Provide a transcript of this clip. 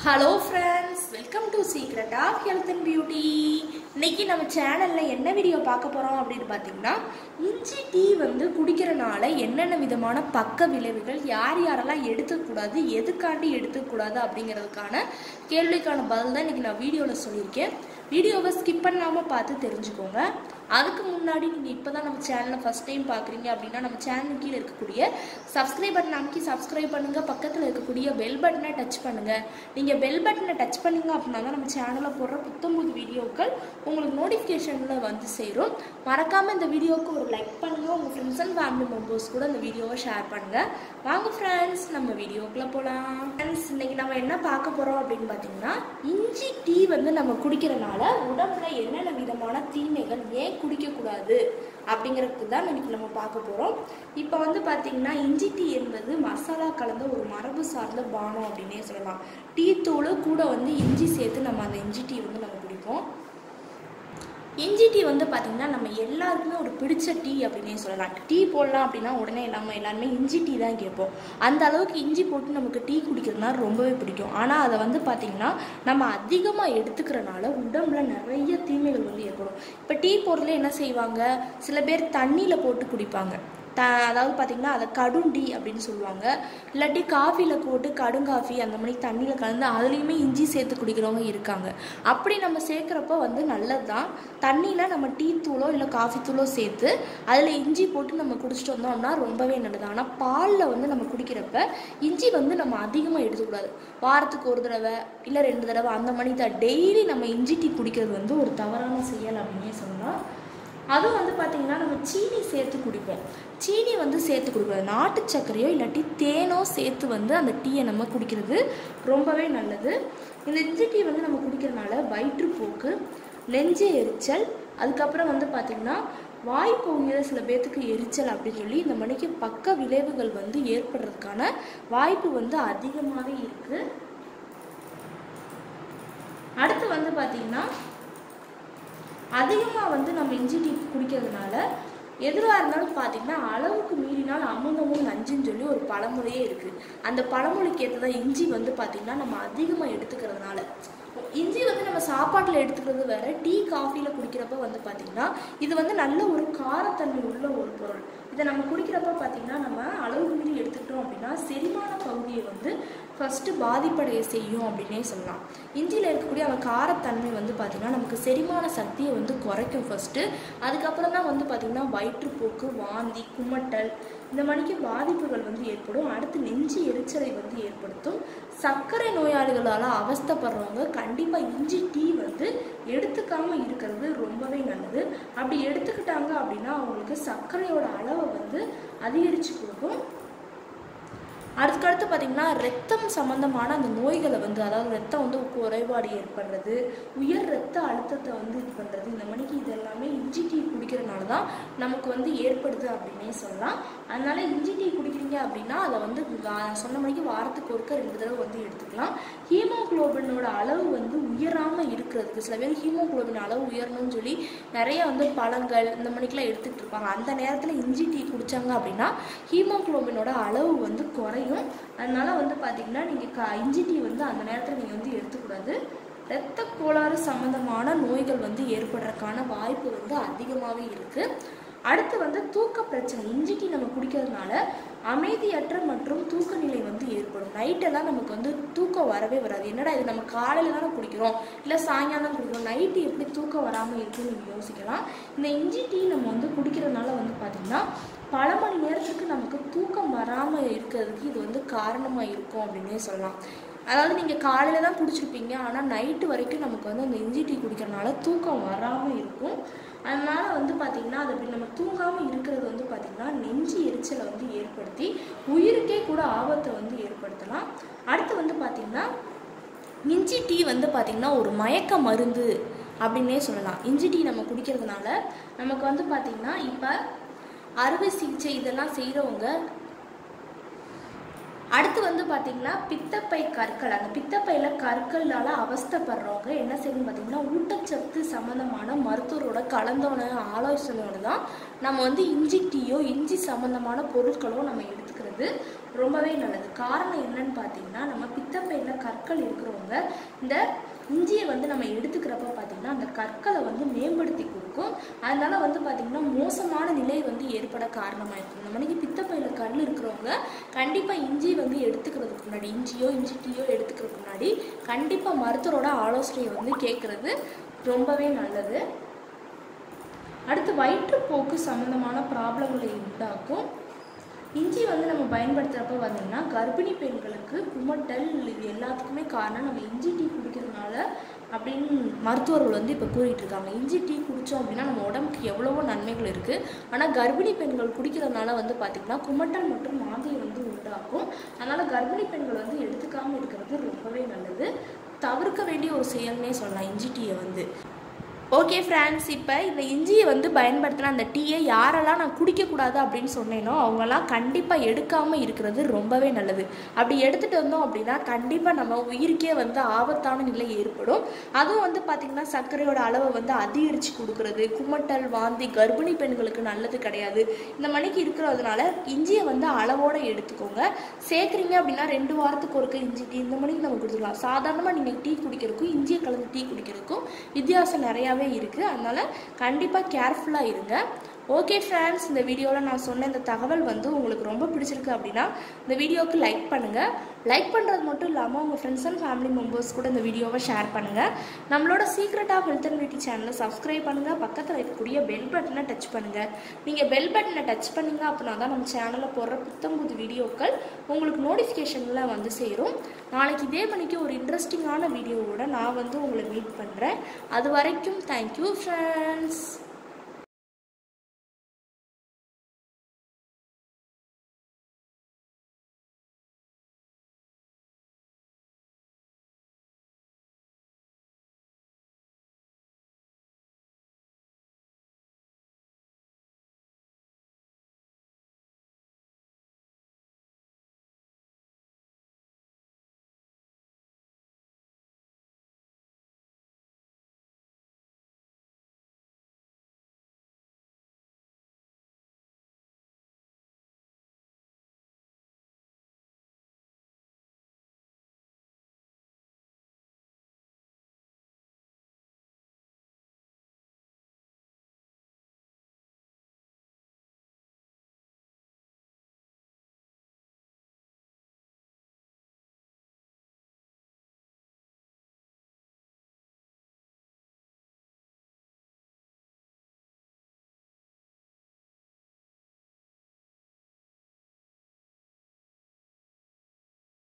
hello friends welcome to secret of health and beauty இன்னைக்கு நம்ம சேனலில் என்ன வீடியோ பார்க்க போகிறோம் அப்படின்னு பார்த்தீங்கன்னா இஞ்சி டீ வந்து குடிக்கிறனால என்னென்ன விதமான பக்க விளைவுகள் யார் யாரெல்லாம் எடுத்துக்கூடாது எதுக்காண்டி எடுத்துக்கூடாது அப்படிங்கிறதுக்கான கேள்விக்கான பதில் தான் இன்றைக்கி நான் வீடியோவில் சொல்லியிருக்கேன் வீடியோவை ஸ்கிப் பண்ணாமல் பார்த்து தெரிஞ்சுக்கோங்க அதுக்கு முன்னாடி நீங்கள் இப்போ தான் நம்ம சேனலை ஃபஸ்ட் டைம் பார்க்குறீங்க அப்படின்னா நம்ம சேனல் கீழே இருக்கக்கூடிய சப்ஸ்கிரைப் பட்டன் அமைக்கி சப்ஸ்கிரைப் பண்ணுங்கள் பக்கத்தில் இருக்கக்கூடிய பெல் பட்டனை டச் பண்ணுங்கள் நீங்கள் பெல் பட்டனை டச் பண்ணீங்க அப்படின்னா தான் நம்ம சேனலில் போடுற புத்தம்புது வீடியோக்கள் உங்களுக்கு நோட்டிஃபிகேஷனில் வந்து சேரும் மறக்காமல் இந்த வீடியோவுக்கு ஒரு லைக் பண்ணுங்கள் உங்கள் ஃப்ரெண்ட்ஸ் அண்ட் ஃபேமிலி மெம்பர்ஸ் கூட இந்த வீடியோவை ஷேர் பண்ணுங்கள் வாங்க ஃப்ரெண்ட்ஸ் நம்ம வீடியோக்குள்ளே போகலாம் ஃப்ரெண்ட்ஸ் இன்னைக்கு நம்ம என்ன பார்க்க போகிறோம் அப்படின்னு பார்த்தீங்கன்னா இஞ்சி டீ வந்து நம்ம குடிக்கிறனால உடம்புல என்னென்ன விதமான தீமைகள் ஏன் குடிக்கக்கூடாது அப்படிங்கிறதுக்கு தான் இன்னைக்கு நம்ம பார்க்க போகிறோம் இப்போ வந்து பார்த்தீங்கன்னா இஞ்சி டீ என்பது மசாலா கலந்த ஒரு மரபு சார்ந்த பானம் அப்படின்னே சொல்லலாம் டீ தூள் கூட வந்து இஞ்சி சேர்த்து நம்ம அந்த இஞ்சி டீ வந்து நம்ம குடிப்போம் இஞ்சி டீ வந்து பார்த்திங்கன்னா நம்ம எல்லாருக்குமே ஒரு பிடிச்ச டீ அப்படின்னே சொல்லலாம் டீ போடலாம் அப்படின்னா உடனே நம்ம எல்லாருமே இஞ்சி டீ தான் கேட்போம் அந்த அளவுக்கு இஞ்சி போட்டு நமக்கு டீ குடிக்கிறதுனா ரொம்பவே பிடிக்கும் ஆனால் அதை வந்து பார்த்திங்கன்னா நம்ம அதிகமாக எடுத்துக்கிறனால உடம்புல நிறைய தீமைகள் வந்து ஏற்படும் இப்போ டீ போடுறதுல என்ன செய்வாங்க சில பேர் தண்ணியில் போட்டு குடிப்பாங்க த அதாவது பார்த்திங்கன்னா அதை கடுண்டி அப்படின்னு சொல்லுவாங்க இல்லாட்டி காஃபியில் போட்டு கடுங்காஃபி அந்த மாதிரி தண்ணியில் கலந்து அதுலேயுமே இஞ்சி சேர்த்து குடிக்கிறவங்க இருக்காங்க அப்படி நம்ம சேர்க்குறப்ப வந்து நல்லது தான் தண்ணியில் நம்ம டீ தூளோ இல்லை காஃபி தூளோ சேர்த்து அதில் இஞ்சி போட்டு நம்ம குடிச்சிட்டு வந்தோம்னா ரொம்பவே நல்லது ஆனால் பாலில் வந்து நம்ம குடிக்கிறப்ப இஞ்சி வந்து நம்ம அதிகமாக எடுத்துக்கூடாது வாரத்துக்கு ஒரு தடவை இல்லை ரெண்டு தடவை அந்த மாதிரி தான் டெய்லி நம்ம இஞ்சி டீ குடிக்கிறது வந்து ஒரு தவறான செயல் அப்படின்னே சொல்லலாம் அதுவும் வந்து பார்த்திங்கன்னா நம்ம சீனி சேர்த்து குடிப்போம் சீனி வந்து சேர்த்து குடிக்கூடாது நாட்டு சர்க்கரையோ இல்லாட்டி தேனோ சேர்த்து வந்து அந்த டீயை நம்ம குடிக்கிறது ரொம்பவே நல்லது இந்த இஞ்சி டீ வந்து நம்ம குடிக்கிறனால வயிற்றுப்போக்கு நெஞ்சு எரிச்சல் அதுக்கப்புறம் வந்து பார்த்திங்கன்னா வாய்ப்பகுதியில் சில பேர்த்துக்கு எரிச்சல் அப்படின்னு சொல்லி இந்த மணிக்கு பக்க விளைவுகள் வந்து ஏற்படுறதுக்கான வாய்ப்பு வந்து அதிகமாகவே இருக்குது அடுத்து வந்து பார்த்திங்கன்னா அதிகமாக வந்து நம்ம இஞ்சி டீ குடிக்கிறதுனால எதுவாக இருந்தாலும் பார்த்தீங்கன்னா அளவுக்கு மீறினால் அமுதமும் நஞ்சுன்னு சொல்லி ஒரு பழமொழியே இருக்குது அந்த பழமொழிக்கு ஏற்றதான் இஞ்சி வந்து பார்த்திங்கன்னா நம்ம அதிகமாக எடுத்துக்கிறதுனால இஞ்சி வந்து நம்ம சாப்பாட்டில் எடுத்துக்கிறது வேற டீ காஃபியில் குடிக்கிறப்ப வந்து பார்த்திங்கன்னா இது வந்து நல்ல ஒரு காரத்தன்மை உள்ள ஒரு பொருள் இதை நம்ம குடிக்கிறப்ப பார்த்திங்கன்னா நம்ம அளவுக்கு மீறி எடுத்துக்கிட்டோம் அப்படின்னா செரிமான பகுதியை வந்து ஃபஸ்ட்டு பாதிப்படைய செய்யும் அப்படின்னே சொல்லலாம் இஞ்சியில் இருக்கக்கூடிய அந்த காரத்தன்மை வந்து பார்த்திங்கன்னா நமக்கு செரிமான சக்தியை வந்து குறைக்கும் ஃபஸ்ட்டு அதுக்கப்புறம் தான் வந்து பார்த்திங்கன்னா வயிற்றுப்போக்கு வாந்தி குமட்டல் இந்த மணிக்கு பாதிப்புகள் வந்து ஏற்படும் அடுத்து நெஞ்சு எரிச்சலை வந்து ஏற்படுத்தும் சர்க்கரை நோயாளிகளால் அவஸ்தப்படுறவங்க கண்டிப்பாக இஞ்சி டீ வந்து எடுத்துக்காமல் இருக்கிறது ரொம்பவே நல்லது அப்படி எடுத்துக்கிட்டாங்க அப்படின்னா அவங்களுக்கு சர்க்கரையோட அளவை வந்து அதிகரித்து கொடுக்கும் அதுக்கடுத்து பார்த்திங்கன்னா ரத்தம் சம்மந்தமான அந்த நோய்களை வந்து அதாவது ரத்தம் வந்து குறைபாடு ஏற்படுறது உயர் ரத்த அழுத்தத்தை வந்து இது பண்ணுறது இந்த மணிக்கு இது எல்லாமே இஞ்சி டீ குடிக்கிறனால தான் நமக்கு வந்து ஏற்படுது அப்படின்னே சொல்லலாம் அதனால் இஞ்சி டீ குடிக்கிறீங்க அப்படின்னா அதை வந்து நான் சொன்ன மணிக்கு வாரத்துக்கு ஒருக்க ரெண்டு தடவை வந்து எடுத்துக்கலாம் ஹீமோக்ளோபினோட அளவு வந்து உயராமல் இருக்கிறதுக்கு சில பேர் ஹீமோக்ளோபின் அளவு உயரணும்னு சொல்லி நிறைய வந்து பழங்கள் இந்த மணிக்கெலாம் எடுத்துகிட்டு இருப்பாங்க அந்த நேரத்தில் இஞ்சி டீ குடித்தாங்க அப்படின்னா ஹீமோக்ளோபினோட அளவு வந்து குறையும் குறையும் அதனால வந்து பார்த்தீங்கன்னா நீங்கள் க இஞ்சி டீ வந்து அந்த நேரத்தில் நீங்கள் வந்து எடுத்துக்கூடாது இரத்த கோளாறு சம்மந்தமான நோய்கள் வந்து ஏற்படுறதுக்கான வாய்ப்பு வந்து அதிகமாகவே இருக்குது அடுத்து வந்து தூக்க பிரச்சனை இஞ்சி டீ நம்ம குடிக்கிறதுனால அமைதியற்ற மற்றும் தூக்க நிலை வந்து ஏற்படும் நைட்டெல்லாம் நமக்கு வந்து தூக்கம் வரவே வராது என்னடா இது நம்ம காலையில் தானே குடிக்கிறோம் இல்லை சாயங்காலம் குடிக்கிறோம் நைட்டு எப்படி தூக்கம் வராமல் இருக்குன்னு நீங்கள் யோசிக்கலாம் இந்த இஞ்சி டீ நம்ம வந்து குடிக்கிறதுனால வந்து பார்த்திங்கன்னா பல மணி நேரத்துக்கு நமக்கு தூக்கம் வராமல் இருக்கிறதுக்கு இது வந்து காரணமாக இருக்கும் அப்படின்னே சொல்லலாம் அதாவது நீங்கள் காலையில் தான் குடிச்சிருப்பீங்க ஆனால் நைட்டு வரைக்கும் நமக்கு வந்து அந்த இஞ்சி டீ குடிக்கிறனால தூக்கம் வராமல் இருக்கும் அதனால் வந்து பார்த்திங்கன்னா அது அப்படி நம்ம தூங்காமல் இருக்கிறது வந்து பார்த்திங்கன்னா நெஞ்சு எரிச்சலை வந்து ஏற்படுத்தி உயிருக்கே கூட ஆபத்தை வந்து ஏற்படுத்தலாம் அடுத்து வந்து பார்த்திங்கன்னா இஞ்சி டீ வந்து பார்த்திங்கன்னா ஒரு மயக்க மருந்து அப்படின்னே சொல்லலாம் இஞ்சி டீ நம்ம குடிக்கிறதுனால நமக்கு வந்து பார்த்திங்கன்னா இப்போ அறுவை சிகிச்சை இதெல்லாம் செய்கிறவங்க அடுத்து வந்து பார்த்திங்கன்னா பித்தப்பை கற்கள் அந்த பித்தப்பையில் கற்களால் அவஸ்தைப்படுறவங்க என்ன செய்யணும் பார்த்திங்கன்னா ஊட்டச்சத்து சம்மந்தமான மருத்துவரோட கலந்தோன ஆலோசனையோடு தான் நம்ம வந்து இஞ்சி டீயோ இஞ்சி சம்மந்தமான பொருட்களோ நம்ம எடுத்துக்கிறது ரொம்பவே நல்லது காரணம் என்னன்னு பார்த்தீங்கன்னா நம்ம பித்தப்பையில் கற்கள் இருக்கிறவங்க இந்த இஞ்சியை வந்து நம்ம எடுத்துக்கிறப்ப பார்த்தீங்கன்னா அந்த கற்களை வந்து மேம்படுத்தி கொடுக்கும் அதனால வந்து பார்த்தீங்கன்னா மோசமான நிலை வந்து ஏற்பட காரணமாக இருக்கும் இந்த மணிக்கு பித்தப்பையில் கல் இருக்கிறவங்க கண்டிப்பாக இஞ்சி வந்து எடுத்துக்கிறதுக்கு முன்னாடி இஞ்சியோ இஞ்சி டீயோ எடுத்துக்கிறதுக்கு முன்னாடி கண்டிப்பாக மருத்துவரோட ஆலோசனையை வந்து கேட்குறது ரொம்பவே நல்லது அடுத்து வயிற்றுப்போக்கு சம்மந்தமான ப்ராப்ளங்களை உண்டாக்கும் இஞ்சி வந்து நம்ம பயன்படுத்துகிறப்ப பார்த்தீங்கன்னா கர்ப்பிணி பெண்களுக்கு குமட்டல் இது எல்லாத்துக்குமே காரணம் நம்ம இஞ்சி டீ குடிக்கிறதுனால அப்படின்னு மருத்துவர்கள் வந்து இப்போ கூறிட்டு இருக்காங்க இஞ்சி டீ குடித்தோம் அப்படின்னா நம்ம உடம்புக்கு எவ்வளவோ நன்மைகள் இருக்குது ஆனால் கர்ப்பிணி பெண்கள் குடிக்கிறதுனால வந்து பார்த்திங்கன்னா குமட்டல் மற்றும் மாதியை வந்து உண்டாக்கும் அதனால் கர்ப்பிணி பெண்கள் வந்து எடுத்துக்காமல் இருக்கிறது ரொம்பவே நல்லது தவிர்க்க வேண்டிய ஒரு செயல்னே சொல்லலாம் இஞ்சி டீயை வந்து ஓகே ஃப்ரெண்ட்ஸ் இப்போ இந்த இஞ்சியை வந்து பயன்படுத்தின அந்த டீயை யாரெல்லாம் நான் குடிக்கக்கூடாது அப்படின்னு சொன்னேனோ அவங்கெல்லாம் கண்டிப்பாக எடுக்காமல் இருக்கிறது ரொம்பவே நல்லது அப்படி எடுத்துகிட்டு வந்தோம் அப்படின்னா கண்டிப்பாக நம்ம உயிருக்கே வந்து ஆபத்தான நிலை ஏற்படும் அதுவும் வந்து பார்த்திங்கன்னா சர்க்கரையோட அளவை வந்து அதிகரித்து கொடுக்கறது குமட்டல் வாந்தி கர்ப்பிணி பெண்களுக்கு நல்லது கிடையாது இந்த மணிக்கு இருக்கிறதுனால இஞ்சியை வந்து அளவோடு எடுத்துக்கோங்க சேர்க்குறீங்க அப்படின்னா ரெண்டு வாரத்துக்கு ஒருக்க இஞ்சி டீ இந்த மணிக்கு நம்ம கொடுத்துக்கலாம் சாதாரணமாக நீங்கள் டீ குடிக்கிறதுக்கும் இஞ்சியை கலந்து டீ குடிக்கிறதுக்கும் வித்தியாசம் நிறையாவே இருக்குது அதனால் கண்டிப்பாக கேர்ஃபுல்லாக இருங்க ஓகே ஃப்ரெண்ட்ஸ் இந்த வீடியோவில் நான் சொன்ன இந்த தகவல் வந்து உங்களுக்கு ரொம்ப பிடிச்சிருக்கு அப்படின்னா இந்த வீடியோவுக்கு லைக் பண்ணுங்கள் லைக் பண்ணுறது மட்டும் இல்லாமல் உங்கள் ஃப்ரெண்ட்ஸ் அண்ட் ஃபேமிலி மெம்பர்ஸ் கூட இந்த வீடியோவை ஷேர் பண்ணுங்கள் நம்மளோட secret of health and beauty சேனலை சப்ஸ்கிரைப் பண்ணுங்கள் பக்கத்தில் இருக்கக்கூடிய பெல் பட்டனை டச் பண்ணுங்கள் நீங்கள் பெல் பட்டனை டச் பண்ணீங்க அப்படின்னா தான் நம்ம சேனலில் போடுற புத்தம் புது வீடியோக்கள் உங்களுக்கு நோட்டிஃபிகேஷனில் வந்து சேரும் நாளைக்கு இதே மணிக்கு ஒரு இன்ட்ரெஸ்டிங்கான வீடியோவோட நான் வந்து உங்களை மீட் பண்ணுறேன் அது வரைக்கும் தேங்க்யூ ஃப்ரெண்ட்ஸ்